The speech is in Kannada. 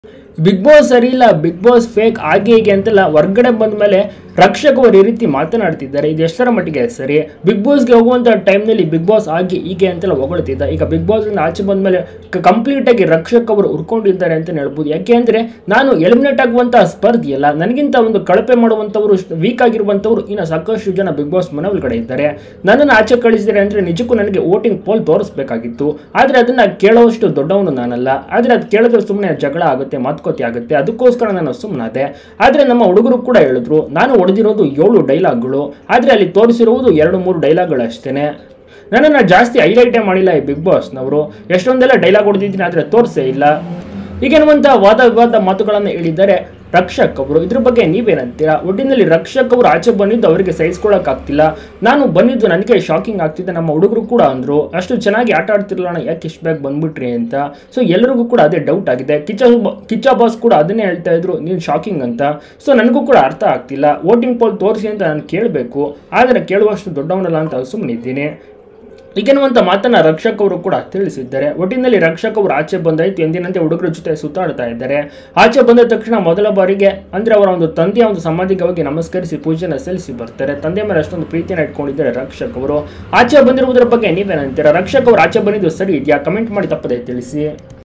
ಬಿಗ್ ಬಾಸ್ ಸರಿ ಇಲ್ಲ ಬಿಗ್ ಬಾಸ್ ಫೇಕ್ ಹಾಗೆ ಹೀಗೆ ಅಂತೆಲ್ಲ ಹೊರ್ಗಡೆ ಬಂದ ಮೇಲೆ ರಕ್ಷಕವರು ಈ ರೀತಿ ಮಾತನಾಡ್ತಿದ್ದಾರೆ ಇದು ಎಷ್ಟರ ಮಟ್ಟಿಗೆ ಸರಿ ಬಿಗ್ ಬಾಸ್ಗೆ ಹೋಗುವಂಥ ಟೈಮ್ನಲ್ಲಿ ಬಿಗ್ ಬಾಸ್ ಹಾಗೆ ಹೀಗೆ ಅಂತೆಲ್ಲ ಹೊಗಳ್ತಿದ್ದ ಈಗ ಬಿಗ್ ಬಾಸ್ನಿಂದ ಆಚೆ ಬಂದ ಮೇಲೆ ಕಂಪ್ಲೀಟಾಗಿ ರಕ್ಷಕವರು ಉರ್ಕೊಂಡಿದ್ದಾರೆ ಅಂತ ಹೇಳ್ಬೋದು ಯಾಕೆ ಅಂದರೆ ನಾನು ಎಲಿಮಿನೇಟ್ ಆಗುವಂಥ ಸ್ಪರ್ಧಿ ಅಲ್ಲ ನನಗಿಂತ ಒಂದು ಕಳಪೆ ಮಾಡುವಂಥವ್ರು ವೀಕ್ ಆಗಿರುವಂಥವ್ರು ಇನ್ನು ಸಾಕಷ್ಟು ಜನ ಬಿಗ್ ಬಾಸ್ ಮನೆ ಒಳಗಡೆ ಇದ್ದಾರೆ ನನ್ನನ್ನು ಆಚೆ ಕಳಿಸಿದರೆ ಅಂದರೆ ನಿಜಕ್ಕೂ ನನಗೆ ವೋಟಿಂಗ್ ಪೋಲ್ ತೋರಿಸ್ಬೇಕಾಗಿತ್ತು ಆದರೆ ಅದನ್ನು ಕೇಳೋವಷ್ಟು ದೊಡ್ಡವನು ನಾನಲ್ಲ ಆದರೆ ಅದು ಕೇಳಿದ್ರೆ ಸುಮ್ಮನೆ ಜಗಳ ಆಗುತ್ತೆ ಮಾತುಕತೆ ಆಗುತ್ತೆ ಅದಕ್ಕೋಸ್ಕರ ನಾನು ಸುಮ್ಮನಾದೆ ಆದರೆ ನಮ್ಮ ಹುಡುಗರು ಕೂಡ ಹೇಳಿದ್ರು ನಾನು ಹೊಡೆದಿರೋದು ಏಳು ಡೈಲಾಗ್ಗಳು ಆದರೆ ಅಲ್ಲಿ ತೋರಿಸಿರುವುದು ಎರಡು ಮೂರು ಡೈಲಾಗ್ಗಳು ಅಷ್ಟೇ ನನ್ನನ್ನು ಜಾಸ್ತಿ ಹೈಲೈಟೇ ಮಾಡಿಲ್ಲ ಈ ಬಿಗ್ ಬಾಸ್ನವರು ಎಷ್ಟೊಂದೆಲ್ಲ ಡೈಲಾಗ್ ಹೊಡೆದಿದ್ದೀನಿ ಆದರೆ ತೋರಿಸೇ ಇಲ್ಲ ಹೀಗೆನ್ನುವಂಥ ವಾದ ವಿವಾದ ಮಾತುಗಳನ್ನು ಹೇಳಿದ್ದಾರೆ ರಕ್ಷಕ್ ಅವರು ಇದ್ರ ಬಗ್ಗೆ ನೀವೇನಂತೀರಾ ಒಟ್ಟಿನಲ್ಲಿ ರಕ್ಷಕ್ ಅವರು ಆಚೆ ಬಂದಿದ್ದು ಅವರಿಗೆ ಸಹಿಸ್ಕೊಳ್ಳೋಕ್ಕಾಗ್ತಿಲ್ಲ ನಾನು ಬಂದಿದ್ದು ನನಗೆ ಶಾಕಿಂಗ್ ಆಗ್ತಿದೆ ನಮ್ಮ ಹುಡುಗರು ಕೂಡ ಅಂದರು ಅಷ್ಟು ಚೆನ್ನಾಗಿ ಆಟ ಆಡ್ತಿರಲ್ಲ ಯಾಕೆ ಇಷ್ಟು ಬೇಗ ಬಂದ್ಬಿಟ್ರಿ ಅಂತ ಸೊ ಎಲ್ಲರಿಗೂ ಕೂಡ ಅದೇ ಡೌಟ್ ಆಗಿದೆ ಕಿಚ್ಚ ಬ- ಕಿಚ್ಚ ಬಾಸ್ ಕೂಡ ಅದನ್ನೇ ಹೇಳ್ತಾ ಇದ್ರು ನೀವು ಶಾಕಿಂಗ್ ಅಂತ ಸೊ ನನಗೂ ಕೂಡ ಅರ್ಥ ಆಗ್ತಿಲ್ಲ ವೋಟಿಂಗ್ ಪೋಲ್ ತೋರಿಸಿ ಅಂತ ನಾನು ಕೇಳಬೇಕು ಆದರೆ ಕೇಳುವಷ್ಟು ದೊಡ್ಡವನಲ್ಲ ಅಂತ ಸುಮ್ಮನಿದ್ದೀನಿ ಈಗೆನ್ನುವಂಥ ಮಾತನ್ನ ರಕ್ಷಕ್ ಅವರು ಕೂಡ ತಿಳಿಸಿದ್ದಾರೆ ಒಟ್ಟಿನಲ್ಲಿ ರಕ್ಷಕ್ ಅವರು ಆಚೆ ಬಂದಾಯ್ತು ಎಂದಿನಂತೆ ಹುಡುಗರ ಜೊತೆ ಸುತ್ತಾಡ್ತಾ ಇದ್ದಾರೆ ಆಚೆ ಬಂದ ತಕ್ಷಣ ಮೊದಲ ಬಾರಿಗೆ ಅಂದ್ರೆ ಅವರ ಒಂದು ತಂದೆಯ ಒಂದು ಸಮಾಧಿಗೆ ಹೋಗಿ ನಮಸ್ಕರಿಸಿ ಪೂಜೆನ ಸಲ್ಲಿಸಿ ಬರ್ತಾರೆ ತಂದೆ ಮೇಲೆ ಅಷ್ಟೊಂದು ಪ್ರೀತಿನ ಇಟ್ಕೊಂಡಿದ್ದಾರೆ ರಕ್ಷಕ್ ಅವರು ಆಚೆ ಬಂದಿರುವುದರ ಬಗ್ಗೆ ನೀವೇನಂತೀರಾ ರಕ್ಷಕ್ ಅವರು ಆಚೆ ಬಂದಿದ್ದು ಸರಿ ಇದೆಯಾ ಕಮೆಂಟ್ ಮಾಡಿ ತಪ್ಪದೆ ತಿಳಿಸಿ